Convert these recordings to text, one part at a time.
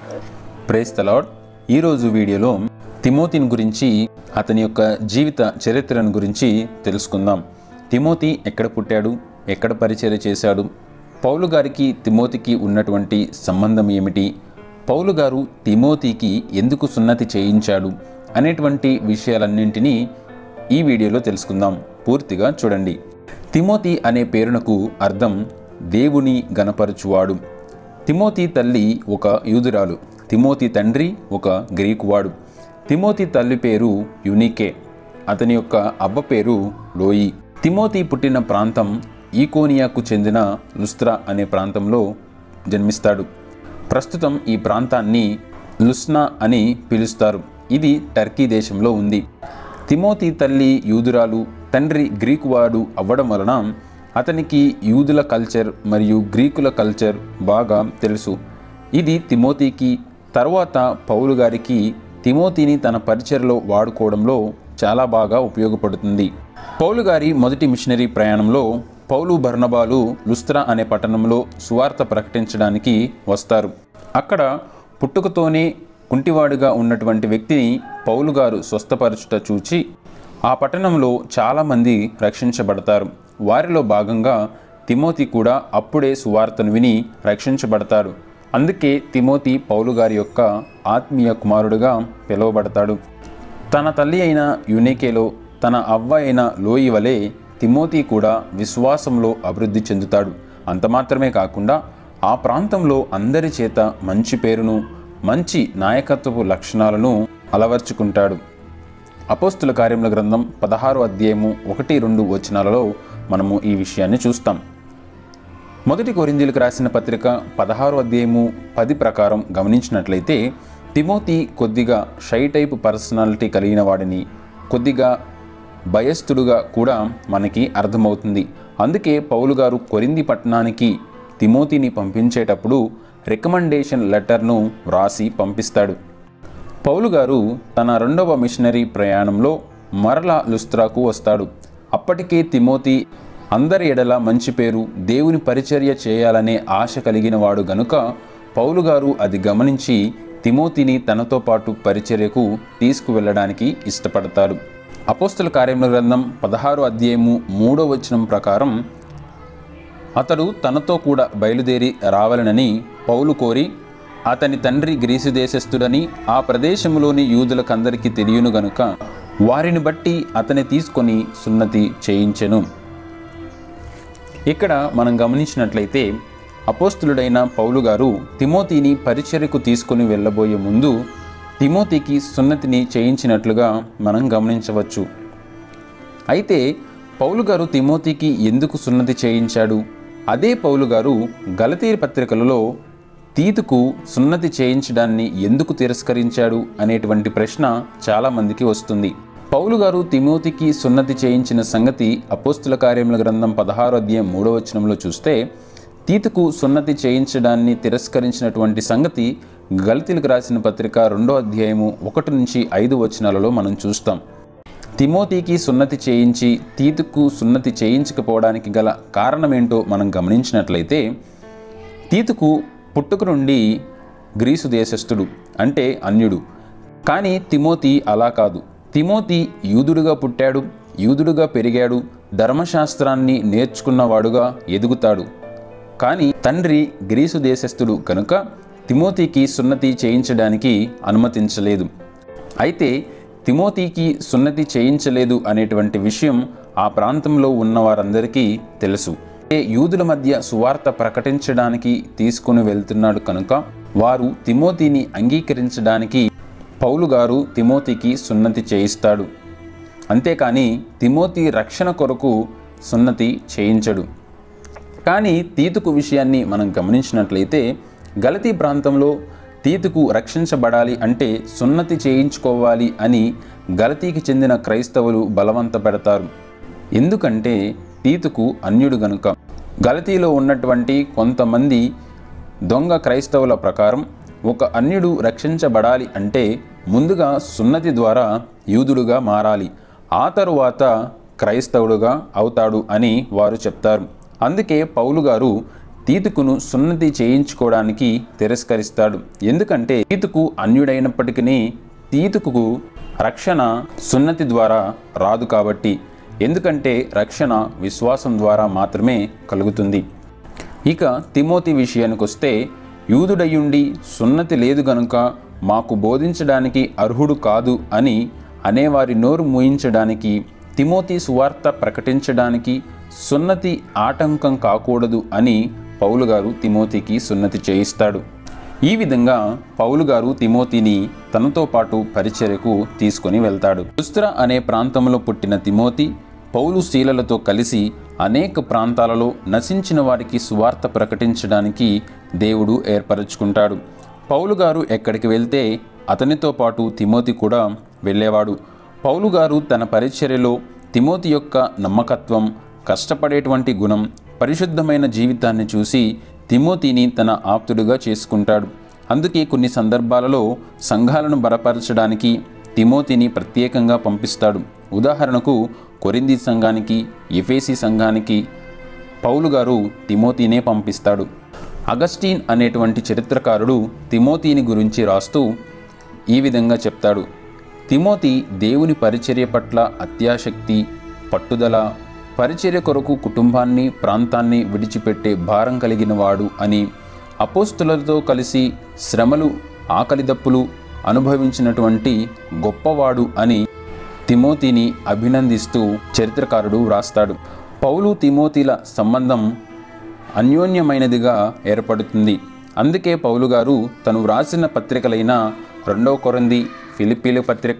praise తలాడ్ ఈరోజు వీడియోలో తిమోతిని గురించి అతని యొక్క జీవిత చరిత్రను గురించి తెలుసుకుందాం తిమోతి ఎక్కడ పుట్టాడు ఎక్కడ పరిచయం చేశాడు పౌలు గారికి తిమోతికి ఉన్నటువంటి సంబంధం ఏమిటి పౌలు గారు తిమోతికి ఎందుకు సున్నతి చేయించాడు అనేటువంటి విషయాలన్నింటినీ ఈ వీడియోలో తెలుసుకుందాం పూర్తిగా చూడండి తిమోతి అనే పేరునకు అర్థం దేవుని గనపరచువాడు తిమోతి తల్లి ఒక యూదురాలు తిమోతి తండ్రి ఒక గ్రీకువాడు తిమోతి తల్లి పేరు యునికే అతని యొక్క అబ్బ పేరు లోయి తిమోతి పుట్టిన ప్రాంతం ఈకోనియాకు చెందిన లుస్త్రా అనే ప్రాంతంలో జన్మిస్తాడు ప్రస్తుతం ఈ ప్రాంతాన్ని లుస్నా అని పిలుస్తారు ఇది టర్కీ దేశంలో ఉంది తిమోతి తల్లి యూదురాలు తండ్రి గ్రీకువాడు అవ్వడం వలన అతనికి యూదుల కల్చర్ మరియు గ్రీకుల కల్చర్ బాగా తెలుసు ఇది తిమోతికి తర్వాత పౌలు గారికి తిమోతిని తన పరిచయలో వాడుకోవడంలో చాలా బాగా ఉపయోగపడుతుంది పౌలు గారి మొదటి మిషనరీ ప్రయాణంలో పౌలు బర్నబాలు లుస్త్రా అనే పట్టణంలో సువార్త ప్రకటించడానికి వస్తారు అక్కడ పుట్టుకతోనే కుంటివాడుగా ఉన్నటువంటి వ్యక్తిని పౌలు గారు స్వస్థపరచుట చూచి ఆ పట్టణంలో చాలామంది రక్షించబడతారు వారిలో భాగంగా తిమోతి కూడా అప్పుడే సువార్తను విని రక్షించబడతాడు అందుకే తిమోతి పౌలు గారి యొక్క ఆత్మీయ కుమారుడుగా పిలువబడతాడు తన తల్లి అయిన యునికేలో తన అవ్వ అయిన లోయి వలె తిమోతి కూడా విశ్వాసంలో అభివృద్ధి చెందుతాడు అంత మాత్రమే కాకుండా ఆ ప్రాంతంలో అందరి చేత మంచి పేరును మంచి నాయకత్వపు లక్షణాలను అలవర్చుకుంటాడు అపోస్తుల కార్యముల గ్రంథం పదహారు అధ్యాయము ఒకటి రెండు వచనాలలో మనము ఈ విషయాన్ని చూస్తాం మొదటి కొరిందీలకు రాసిన పత్రిక పదహారు అధ్యాయము పది ప్రకారం గమనించినట్లయితే తిమోతి కొద్దిగా షై టైప్ పర్సనాలిటీ కలిగిన వాడిని కొద్దిగా భయస్థుడుగా కూడా మనకి అర్థమవుతుంది అందుకే పౌలు గారు కొరింది పట్టణానికి తిమోతిని పంపించేటప్పుడు రికమెండేషన్ లెటర్ను వ్రాసి పంపిస్తాడు పౌలు గారు తన రెండవ మిషనరీ ప్రయాణంలో మరలా లుస్త్రాకు వస్తాడు అప్పటికే తిమోతి అందరి ఎడల మంచి పేరు దేవుని పరిచర్య చేయాలనే ఆశ కలిగిన వాడు గనుక పౌలు గారు అది గమనించి తిమోతిని తనతో పాటు పరిచర్యకు తీసుకువెళ్ళడానికి ఇష్టపడతాడు అపోస్తుల కార్యముల గ్రంథం పదహారు అధ్యాయము మూడో వచనం ప్రకారం అతడు తనతో కూడా బయలుదేరి రావాలనని పౌలు కోరి అతని తండ్రి గ్రీసు దేశస్థుడని ఆ ప్రదేశంలోని యూదులకందరికీ తెలియను గనుక వారిని బట్టి అతని తీసుకొని సున్నతి చేయించెను ఇక్కడ మనం గమనించినట్లయితే అపోస్తులుడైన పౌలు గారు తిమోతిని పరిచర్యకు తీసుకొని వెళ్ళబోయే ముందు తిమోతికి సున్నతిని చేయించినట్లుగా మనం గమనించవచ్చు అయితే పౌలు గారు తిమోతికి ఎందుకు సున్నతి చేయించాడు అదే పౌలు గారు గలతీర్ పత్రికలలో తీతుకు సున్నతి చేయించడాన్ని ఎందుకు తిరస్కరించాడు అనేటువంటి ప్రశ్న చాలామందికి వస్తుంది పౌలు గారు తిమోతికి సున్నతి చేయించిన సంగతి అపోస్తుల కార్యముల గ్రంథం పదహారు అధ్యాయం మూడవ వచనంలో చూస్తే తీతుకు సున్నతి చేయించడాన్ని తిరస్కరించినటువంటి సంగతి గలతీలకు రాసిన పత్రిక రెండో అధ్యాయము ఒకటి నుంచి ఐదు వచనాలలో మనం చూస్తాం తిమోతికి సున్నతి చేయించి తీతుకు సున్నతి చేయించకపోవడానికి గల కారణమేంటో మనం గమనించినట్లయితే తీతుకు పుట్టుక నుండి గ్రీసు దేశస్థుడు అంటే అన్యుడు కానీ తిమోతి అలా కాదు తిమోతి యూదుడుగా పుట్టాడు యూదుడుగా పెరిగాడు ధర్మశాస్త్రాన్ని నేర్చుకున్నవాడుగా ఎదుగుతాడు కానీ తండ్రి గ్రీసు దేశస్థుడు కనుక తిమోతికి సున్నతి చేయించడానికి అనుమతించలేదు అయితే తిమోతికి సున్నతి చేయించలేదు అనేటువంటి విషయం ఆ ప్రాంతంలో ఉన్న వారందరికీ తెలుసు ఏ యూదుల మధ్య సువార్త ప్రకటించడానికి తీసుకుని వెళ్తున్నాడు కనుక వారు తిమోతిని అంగీకరించడానికి పౌలు గారు తిమోతికి సున్నతి చేయిస్తాడు అంతేకాని తిమోతి రక్షణ కొరకు సున్నతి చేయించడు కానీ తీతుకు విషయాన్ని మనం గమనించినట్లయితే గలతీ ప్రాంతంలో తీతుకు రక్షించబడాలి అంటే సున్నతి చేయించుకోవాలి అని గలతీకి చెందిన క్రైస్తవులు బలవంత పెడతారు ఎందుకంటే తీతుకు అన్యుడు గనుక గలతీలో ఉన్నటువంటి కొంతమంది దొంగ క్రైస్తవుల ప్రకారం ఒక అన్యుడు రక్షించబడాలి అంటే ముందుగా సున్నతి ద్వారా యూదుడుగా మారాలి ఆ తరువాత క్రైస్తవుడుగా అవుతాడు అని వారు చెప్తారు అందుకే పౌలు గారు తీతుకును సున్నతి చేయించుకోవడానికి తిరస్కరిస్తాడు ఎందుకంటే తీతుకు అన్యుడైనప్పటికీ తీతుకు రక్షణ సున్నతి ద్వారా రాదు కాబట్టి ఎందుకంటే రక్షణ విశ్వాసం ద్వారా మాత్రమే కలుగుతుంది ఇక తిమోతి విషయానికి వస్తే యూదుడయుండి సున్నతి లేదు గనుక మాకు బోధించడానికి అర్హుడు కాదు అని అనేవారి నోరు మూయించడానికి తిమోతి సువార్త ప్రకటించడానికి సున్నతి ఆటంకం కాకూడదు అని పౌలు గారు తిమోతికి సున్నతి చేయిస్తాడు ఈ విధంగా పౌలు గారు తిమోతిని తనతో పాటు పరిచర్యకు తీసుకొని వెళ్తాడు లుస్త్ర అనే ప్రాంతంలో పుట్టిన తిమోతి పౌలు శీలలతో కలిసి అనేక ప్రాంతాలలో నశించిన వారికి సువార్త ప్రకటించడానికి దేవుడు ఏర్పరచుకుంటాడు పౌలు గారు ఎక్కడికి వెళ్తే అతనితో పాటు తిమోతి కూడా వెళ్ళేవాడు పౌలు గారు తన పరిచర్యలో తిమోతి యొక్క నమ్మకత్వం కష్టపడేటువంటి గుణం పరిశుద్ధమైన జీవితాన్ని చూసి తిమోతిని తన ఆప్తుడుగా చేసుకుంటాడు అందుకే కొన్ని సందర్భాలలో సంఘాలను బలపరచడానికి తిమోతిని ప్రత్యేకంగా పంపిస్తాడు ఉదాహరణకు కొరింది సంఘానికి ఎఫేసి సంఘానికి పౌలు గారు తిమోతినే పంపిస్తాడు అగస్టీన్ అనేటువంటి చరిత్రకారుడు తిమోతిని గురించి రాస్తూ ఈ విధంగా చెప్తాడు తిమోతి దేవుని పరిచర్య పట్ల అత్యాసక్తి పట్టుదల పరిచర్య కొరకు కుటుంబాన్ని ప్రాంతాన్ని విడిచిపెట్టే భారం కలిగిన వాడు అని అపోస్తులతో కలిసి శ్రమలు ఆకలిదప్పులు అనుభవించినటువంటి గొప్పవాడు అని తిమోతిని అభినందిస్తూ చరిత్రకారుడు వ్రాస్తాడు పౌలు తిమోతిల సంబంధం అన్యోన్యమైనదిగా ఏర్పడుతుంది అందుకే పౌలు గారు తను వ్రాసిన పత్రికలైన రెండవ కొరంది ఫిలిప్పీల పత్రిక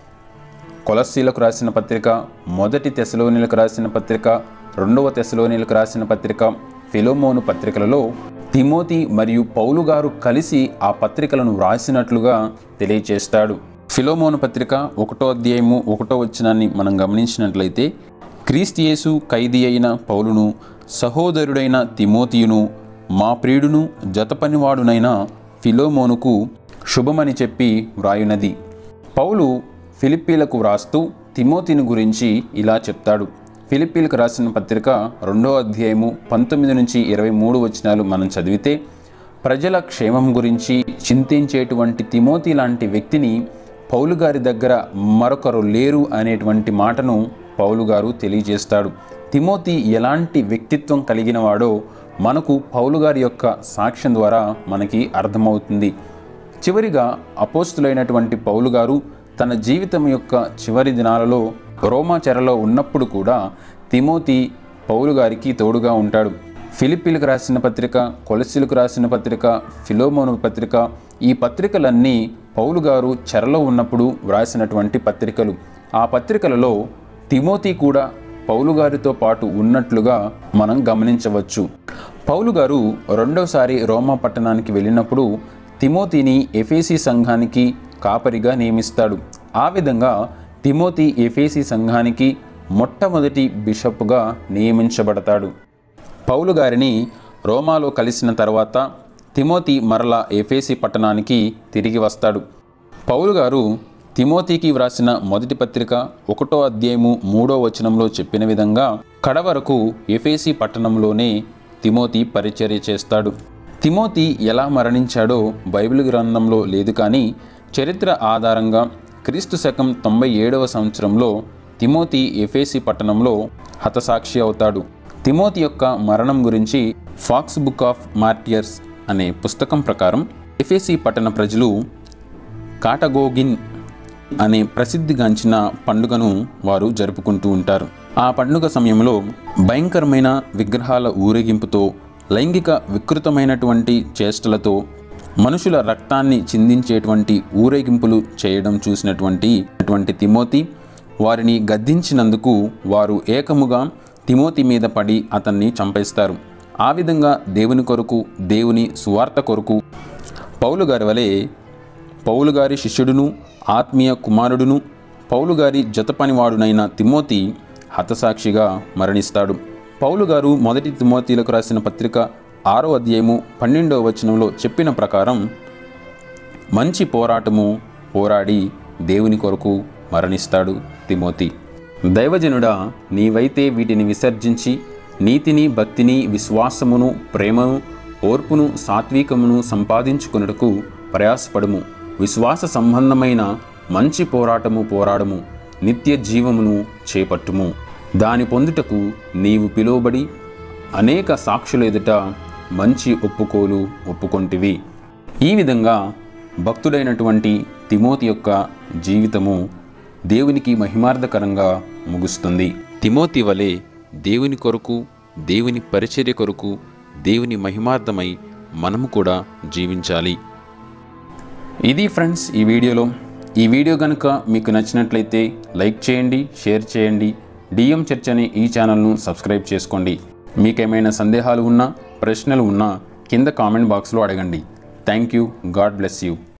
కొలస్సీలకు రాసిన పత్రిక మొదటి తెసలోనిలకు రాసిన పత్రిక రెండవ తెసలోనిలకు రాసిన పత్రిక ఫిలోమోను పత్రికలలో తిమోతి మరియు పౌలు గారు కలిసి ఆ పత్రికలను వ్రాసినట్లుగా తెలియచేస్తాడు ఫిలోమోను పత్రిక ఒకటో అధ్యాయము ఒకటో వచనాన్ని మనం గమనించినట్లయితే క్రీస్తియేసు ఖైదీ అయిన పౌలును సహోదరుడైన తిమోతియును మా ప్రియుడును జతపనివాడునైన ఫిలోమోనుకు శుభమని చెప్పి వ్రాయునది పౌలు ఫిలిప్పీలకు వ్రాస్తూ తిమోతిని గురించి ఇలా చెప్తాడు ఫిలిప్పీలకు రాసిన పత్రిక రెండో అధ్యాయము పంతొమ్మిది నుంచి ఇరవై మూడు వచనాలు మనం చదివితే ప్రజల క్షేమం గురించి చింతించేటువంటి తిమోతి లాంటి వ్యక్తిని పౌలు గారి దగ్గర మరొకరు లేరు అనేటువంటి మాటను పౌలు గారు తెలియజేస్తాడు తిమోతి ఎలాంటి వ్యక్తిత్వం కలిగిన వాడో మనకు పౌలు గారి యొక్క సాక్ష్యం ద్వారా మనకి అర్థమవుతుంది చివరిగా అపోస్తులైనటువంటి పౌలు గారు తన జీవితం యొక్క చివరి దినాలలో రోమా చెరలో ఉన్నప్పుడు కూడా తిమోతి పౌలు గారికి తోడుగా ఉంటాడు ఫిలిప్పీలకు రాసిన పత్రిక కొలసిలకు రాసిన పత్రిక ఫిలోమోను పత్రిక ఈ పత్రికలన్నీ పౌలు గారు చెరలో ఉన్నప్పుడు వ్రాసినటువంటి పత్రికలు ఆ పత్రికలలో తిమోతి కూడా పౌలు గారితో పాటు ఉన్నట్లుగా మనం గమనించవచ్చు పౌలు గారు రెండోసారి రోమా పట్టణానికి వెళ్ళినప్పుడు తిమోతిని ఎఫేసి సంఘానికి కాపరిగా నియమిస్తాడు ఆ విధంగా తిమోతి ఎఫేసి సంఘానికి మొట్టమొదటి బిషప్గా నియమించబడతాడు పౌలు గారిని రోమాలో కలిసిన తర్వాత తిమోతి మరలా ఎఫేసి పట్టణానికి తిరిగి వస్తాడు పౌలు గారు తిమోతికి వ్రాసిన మొదటి పత్రిక ఒకటో అధ్యాయము మూడో వచనంలో చెప్పిన విధంగా కడవరకు ఎఫేసి పట్టణంలోనే తిమోతి పరిచర్య చేస్తాడు తిమోతి ఎలా మరణించాడో బైబిల్ గ్రంథంలో లేదు కానీ చరిత్ర ఆధారంగా క్రీస్తు శకం తొంభై ఏడవ సంవత్సరంలో తిమోతి ఎఫేసి పట్టణంలో హతసాక్షి అవుతాడు తిమోతి యొక్క మరణం గురించి ఫాక్స్ బుక్ ఆఫ్ మార్టియర్స్ అనే పుస్తకం ప్రకారం ఎఫేసి పట్టణ ప్రజలు కాటగోగిన్ అనే ప్రసిద్ధిగాంచిన పండుగను వారు జరుపుకుంటూ ఉంటారు ఆ పండుగ సమయంలో భయంకరమైన విగ్రహాల ఊరేగింపుతో లైంగిక వికృతమైనటువంటి చేష్టలతో మనుషుల రక్తాన్ని చిందించేటువంటి ఊరేగింపులు చేయడం చూసినటువంటి అటువంటి తిమోతి వారిని గద్దించినందుకు వారు ఏకముగా తిమోతి మీద పడి అతన్ని చంపేస్తారు ఆ విధంగా దేవుని కొరకు దేవుని సువార్త కొరకు పౌలు గారి వలె పౌలు గారి శిష్యుడును ఆత్మీయ కుమారుడును పౌలు గారి జతపనివాడునైన తిమోతి హతసాక్షిగా మరణిస్తాడు పౌలు గారు మొదటి తిమోతిలకు రాసిన పత్రిక ఆరో అధ్యాయము పన్నెండవ వచనంలో చెప్పిన ప్రకారం మంచి పోరాటము పోరాడి దేవుని కొరకు మరణిస్తాడు తిమోతి దైవజనుడా నీవైతే వీటిని విసర్జించి నీతిని భక్తిని విశ్వాసమును ప్రేమను ఓర్పును సాత్వికమును సంపాదించుకొనుటకు ప్రయాసపడుము విశ్వాస సంబంధమైన మంచి పోరాటము పోరాడము నిత్య జీవమును చేపట్టుము దాని పొందుటకు నీవు పిలువబడి అనేక సాక్షుల ఎదుట మంచి ఒప్పుకోలు ఒప్పుకొంటివి ఈ విధంగా భక్తుడైనటువంటి తిమోతి యొక్క జీవితము దేవునికి మహిమార్థకరంగా ముగుస్తుంది తిమోతి వలె దేవుని కొరకు దేవుని పరిచర్య కొరకు దేవుని మహిమార్థమై మనము కూడా జీవించాలి ఇది ఫ్రెండ్స్ ఈ వీడియోలో ఈ వీడియో కనుక మీకు నచ్చినట్లయితే లైక్ చేయండి షేర్ చేయండి డిఎం చర్చ్ అనే ఈ ఛానల్ను సబ్స్క్రైబ్ చేసుకోండి మీకేమైనా సందేహాలు ఉన్నా ప్రశ్నలు ఉన్నా కింద కామెంట్ బాక్స్లో అడగండి thank you God bless you